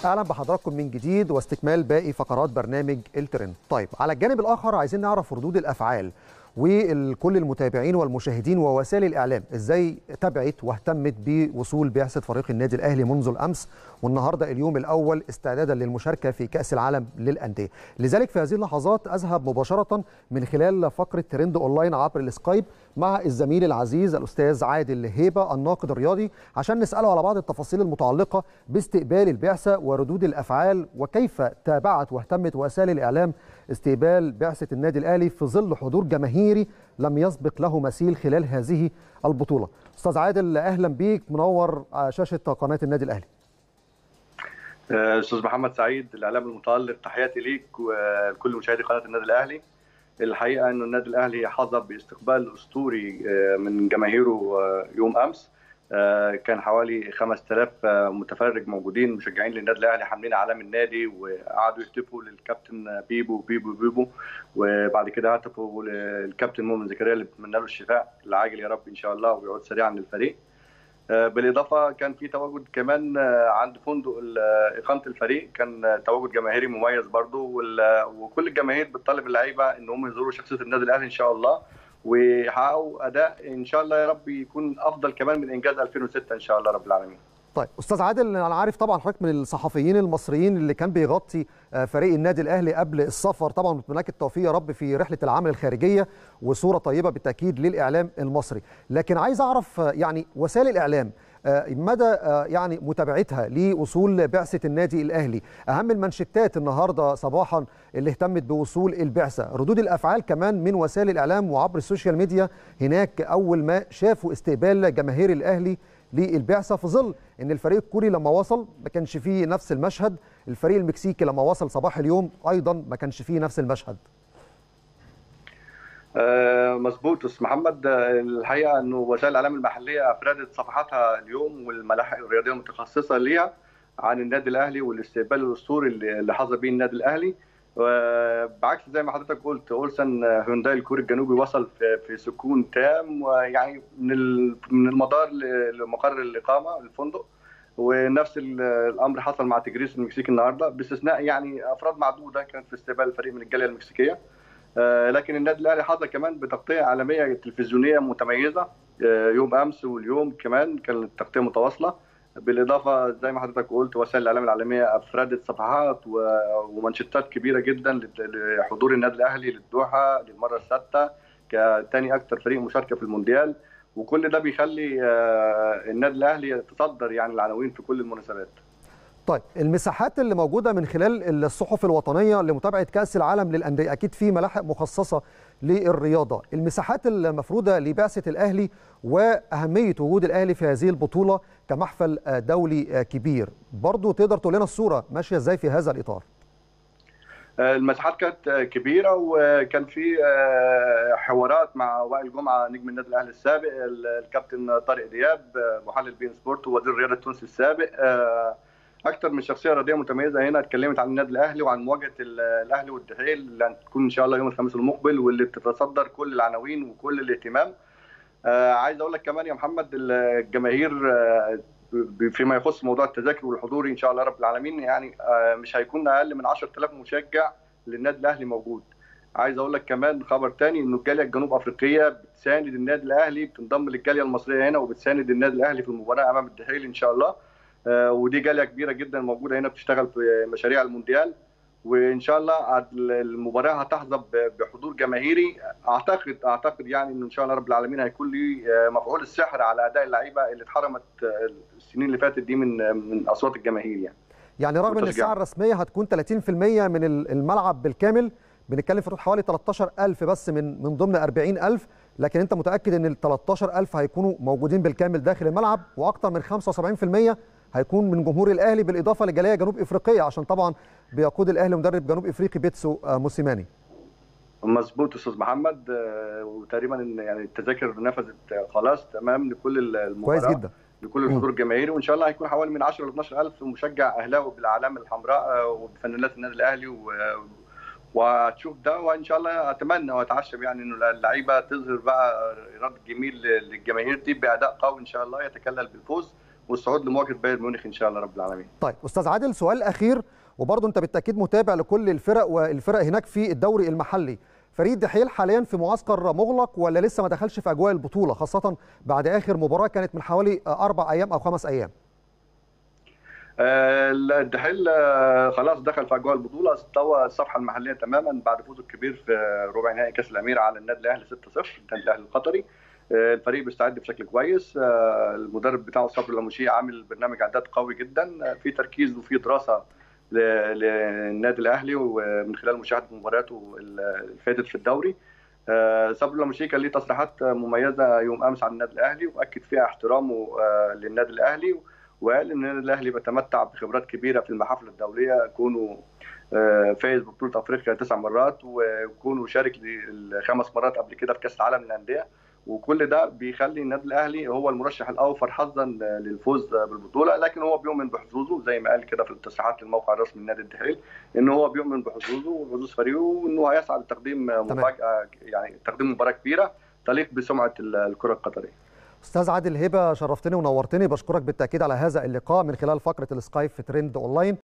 اهلا بحضراتكم من جديد واستكمال باقي فقرات برنامج الترند طيب على الجانب الاخر عايزين نعرف ردود الافعال وكل المتابعين والمشاهدين ووسائل الاعلام ازاي تبعت واهتمت بوصول بعثه فريق النادي الاهلي منذ الامس والنهارده اليوم الاول استعدادا للمشاركه في كاس العالم للانديه لذلك في هذه اللحظات اذهب مباشره من خلال فقره ترند اونلاين عبر السكايب مع الزميل العزيز الاستاذ عادل هيبه الناقد الرياضي عشان نساله على بعض التفاصيل المتعلقه باستقبال البعثه وردود الافعال وكيف تابعت واهتمت وسائل الاعلام استقبال بعثه النادي الاهلي في ظل حضور جماهيري لم يسبق له مثيل خلال هذه البطوله. استاذ عادل اهلا بيك منور شاشه قناه النادي الاهلي. استاذ محمد سعيد الاعلام المتالق تحياتي ليك ولكل مشاهدي قناه النادي الاهلي. الحقيقه انه النادي الاهلي حظى باستقبال اسطوري من جماهيره يوم امس كان حوالي 5000 متفرج موجودين مشجعين للنادي الاهلي حاملين اعلام النادي وقعدوا يهتفوا للكابتن بيبو بيبو بيبو وبعد كده هتفوا للكابتن مؤمن زكريا اللي بتمنى له الشفاء العاجل يا رب ان شاء الله ويعود سريعا للفريق بالاضافه كان في تواجد كمان عند فندق اقامه الفريق كان تواجد جماهيري مميز برضو وكل الجماهير بتطالب اللعيبه ان هم يزوروا شخصيه النادي الاهلي ان شاء الله ويحققوا اداء ان شاء الله يا رب يكون افضل كمان من انجاز 2006 ان شاء الله رب العالمين. طيب استاذ عادل انا عارف طبعا حضرتك من الصحفيين المصريين اللي كان بيغطي فريق النادي الاهلي قبل السفر طبعا بنتمنى لك التوفيق يا رب في رحله العمل الخارجيه وصوره طيبه بالتاكيد للاعلام المصري لكن عايز اعرف يعني وسائل الاعلام مدى يعني متابعتها لوصول بعثه النادي الاهلي اهم المنشطات النهارده صباحا اللي اهتمت بوصول البعثه ردود الافعال كمان من وسائل الاعلام وعبر السوشيال ميديا هناك اول ما شافوا استقبال جماهير الاهلي للبعثه في ظل ان الفريق الكوري لما وصل ما كانش فيه نفس المشهد الفريق المكسيكي لما وصل صباح اليوم ايضا ما كانش فيه نفس المشهد آه مظبوط استاذ محمد الحقيقه انه وسائل الاعلام المحليه افردت صفحاتها اليوم والملاحق الرياضيه المتخصصه ليها عن النادي الاهلي والاستقبال الاسطوري اللي حظى به النادي الاهلي بعكس زي ما حضرتك قلت اولسن هيونداي الكوري الجنوبي وصل في, في سكون تام ويعني من من المدار لمقر الاقامه الفندق ونفس الامر حصل مع تجريس المكسيك النهارده باستثناء يعني افراد معدوده كانت في استقبال الفريق من الجاليه المكسيكيه لكن النادي الاهلي حظى كمان بتغطيه عالميه تلفزيونيه متميزه يوم امس واليوم كمان كانت التغطيه متواصله بالاضافه زي ما حضرتك قلت وسائل الاعلام العالميه افردت صفحات ومانشيتات كبيره جدا لحضور النادي الاهلي للدوحه للمره السادسه كثاني اكثر فريق مشاركه في المونديال وكل ده بيخلي النادي الاهلي يتصدر يعني العناوين في كل المناسبات. طيب المساحات اللي موجوده من خلال الصحف الوطنيه لمتابعه كاس العالم للانديه اكيد في ملاحق مخصصه للرياضه المساحات المفروضه لبعثه الاهلي واهميه وجود الاهلي في هذه البطوله كمحفل دولي كبير برضو تقدر تقول لنا الصوره ماشيه ازاي في هذا الاطار المساحات كانت كبيره وكان في حوارات مع وائل جمعه نجم النادي الاهلي السابق الكابتن طارق دياب محلل بين سبورت ووزير الرياضه التونسي السابق اكثر من شخصيه رياضيه متميزه هنا اتكلمت عن النادي الاهلي وعن مواجهه الاهلي والدحيل اللي هتكون ان شاء الله يوم الخميس المقبل واللي بتتصدر كل العناوين وكل الاهتمام آه عايز اقول لك كمان يا محمد الجماهير آه فيما يخص موضوع التذاكر والحضور ان شاء الله رب العالمين يعني آه مش هيكون اقل من 10000 مشجع للنادي الاهلي موجود عايز اقول لك كمان خبر تاني انه الجاليه الجنوب افريقيه بتساند النادي الاهلي بتنضم للجاليه المصريه هنا وبتساند النادي الاهلي في المباراه امام الدحيل ان شاء الله ودي جاليه كبيره جدا موجوده هنا بتشتغل في مشاريع المونديال وان شاء الله المباراه هتحظى بحضور جماهيري اعتقد اعتقد يعني انه ان شاء الله رب العالمين هيكون لي مفعول السحر على اداء اللعيبه اللي اتحرمت السنين اللي فاتت دي من من اصوات الجماهير يعني يعني رغم ان الساعه الرسميه هتكون 30% من الملعب بالكامل بنتكلم في حوالي 13000 بس من من ضمن 40000 لكن انت متاكد ان ال 13000 هيكونوا موجودين بالكامل داخل الملعب واكثر من 75% هيكون من جمهور الاهلي بالاضافه لجاليه جنوب افريقيه عشان طبعا بيقود الاهلي مدرب جنوب افريقي بيتسو موسيماني مظبوط استاذ محمد وتقريبا يعني التذاكر نفذت خلاص تمام لكل المباراه كويس جدا لكل الحضور الجماهيري وان شاء الله هيكون حوالي من 10 ل 12000 مشجع اهلاوي بالاعلام الحمراء وبفانيلات النادي الاهلي و... وهتشوف ده وان شاء الله اتمنى واتعشم يعني انه اللعيبه تظهر بقى ايراد جميل للجماهير دي باداء قوي ان شاء الله يتكلل بالفوز والصعود لمواجهه بايرن ميونخ ان شاء الله رب العالمين. طيب استاذ عادل سؤال اخير وبرضه انت بالتاكيد متابع لكل الفرق والفرق هناك في الدوري المحلي فريد دحيل حاليا في معسكر مغلق ولا لسه ما دخلش في اجواء البطوله خاصه بعد اخر مباراه كانت من حوالي اربع ايام او خمس ايام الدحيل خلاص دخل في اجواء البطوله استوى الصفحه المحليه تماما بعد فوزه الكبير في ربع نهائي كاس الامير على النادي الاهلي 6-0 النادي الاهلي القطري الفريق بيستعد بشكل كويس المدرب بتاعه صبري لمشي عامل برنامج اعداد قوي جدا في تركيز وفي دراسه للنادي الاهلي ومن خلال مشاهده مبارياته اللي فاتت في الدوري صبري لمشي كان ليه تصريحات مميزه يوم امس عن النادي الاهلي واكد فيها احترامه للنادي الاهلي وقال ان النادي الاهلي بيتمتع بخبرات كبيره في المحافل الدوليه كونه فايز ببطوله افريقيا تسع مرات وكونه شارك خمس مرات قبل كده في كاس العالم للانديه وكل ده بيخلي النادي الاهلي هو المرشح الاوفر حظا للفوز بالبطوله لكن هو بيؤمن بحظوظه زي ما قال كده في التصريحات للموقع الرسمي لنادي الدحيل ان هو بيؤمن بحظوظه وحظوظ فريقه وانه هيسعى لتقديم مفاجاه يعني تقديم مباراه كبيره تليق بسمعه الكره القطريه. استاذ عادل هبه شرفتني ونورتني بشكرك بالتاكيد على هذا اللقاء من خلال فقره السكايب في ترند اونلاين